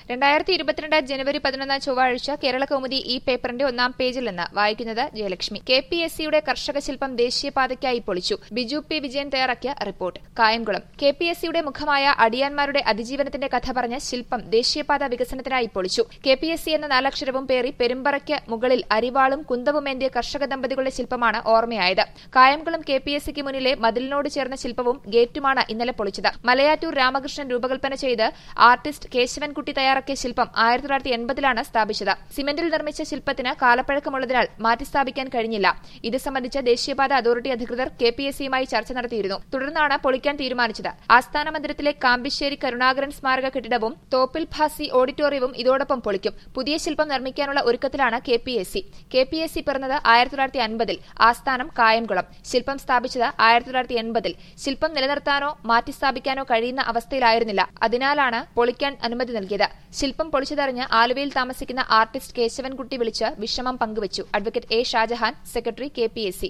രണ്ടായിരത്തി ഇരുപത്തിരണ്ട് ജനുവരി പതിനൊന്ന് ചൊവ്വാഴ്ച കേരള കൗമുദി ഈ പേപ്പറിന്റെ ഒന്നാം പേജിൽ നിന്ന് വായിക്കുന്നത് ജയലക്ഷ്മി കെ പി എസ് സിയുടെ കർഷക ശില്പം ദേശീയപാതയ്ക്കായി പൊളിച്ചു ബിജു പി വിജയൻ തയ്യാറാക്കിയ report Kayamkulam K P S സിയുടെ മുഖമായ അടിയാന്മാരുടെ അതിജീവനത്തിന്റെ കഥ പറഞ്ഞ ശില്പം ദേശീയപാത വികസനത്തിനായി പൊളിച്ചു കെ പി എസ് സി എന്ന നാലക്ഷരവും പേറി പെരുമ്പറയ്ക്ക് മുകളിൽ അരിവാളും കുന്തവുമേന്തിയ കർഷക ദമ്പതികളുടെ ശില്പമാണ് ഓർമ്മയായത് കായംകുളം കെ പി എസ് സിക്ക് മുന്നിലെ മതിലിനോട് ചേർന്ന ശില്പവും ഗേറ്റുമാണ് ഇന്നലെ പൊളിച്ചത് മലയാറ്റൂർ രാമകൃഷ്ണൻ രൂപകൽപ്പന ചെയ്ത് ആർട്ടിസ്റ്റ് കേശവൻകുട്ടി തയ്യാറാക്കിയ ശില്പം ആയിരത്തി തൊള്ളായിരത്തി എൺപതിലാണ് സ്ഥാപിച്ചത് സിമന്റിൽ നിർമ്മിച്ച ശില്പത്തിന് കാലപ്പഴക്കമുള്ളതിനാൽ മാറ്റിസ്ഥാപിക്കാൻ കഴിഞ്ഞില്ല ഇത് സംബന്ധിച്ച് ദേശീയപാത അതോറിറ്റി അധികൃതർ കെ പി എസ് സിയുമായി ചർച്ച നടത്തിയിരുന്നു തുടർന്നാണ് പൊളിക്കാൻ തീരുമാനിച്ചത് ആസ്ഥാന മന്ദിരത്തിലെ കാമ്പിശ്ശേരി കരുണാകരൻ സ്മാരക കെട്ടിടവും തോപ്പിൽ ഭാസി ഓഡിറ്റോറിയവും ഇതോടൊപ്പം പൊളിക്കും പുതിയ ശില്പം നിർമ്മിക്കാനുള്ള ഒരുക്കത്തിലാണ് K P S C K P S C പിറന്നത് ആയിരത്തി തൊള്ളായിരത്തി അൻപതിൽ ആസ്ഥാനം കായംകുളം ശില്പം സ്ഥാപിച്ചത് ആയിരത്തി തൊള്ളായിരത്തി എൺപതിൽ ശില്പം നിലനിർത്താനോ മാറ്റിസ്ഥാപിക്കാനോ കഴിയുന്ന അവസ്ഥയിലായിരുന്നില്ല അതിനാലാണ് പൊളിക്കാൻ അനുമതി നൽകിയത് ശില്പം പൊളിച്ചതറിഞ്ഞ് ആലുവയിൽ താമസിക്കുന്ന ആർട്ടിസ്റ്റ് കേശവൻകുട്ടി വിളിച്ച് വിഷമം പങ്കുവച്ചു advocate A Shajahan secretary K P S C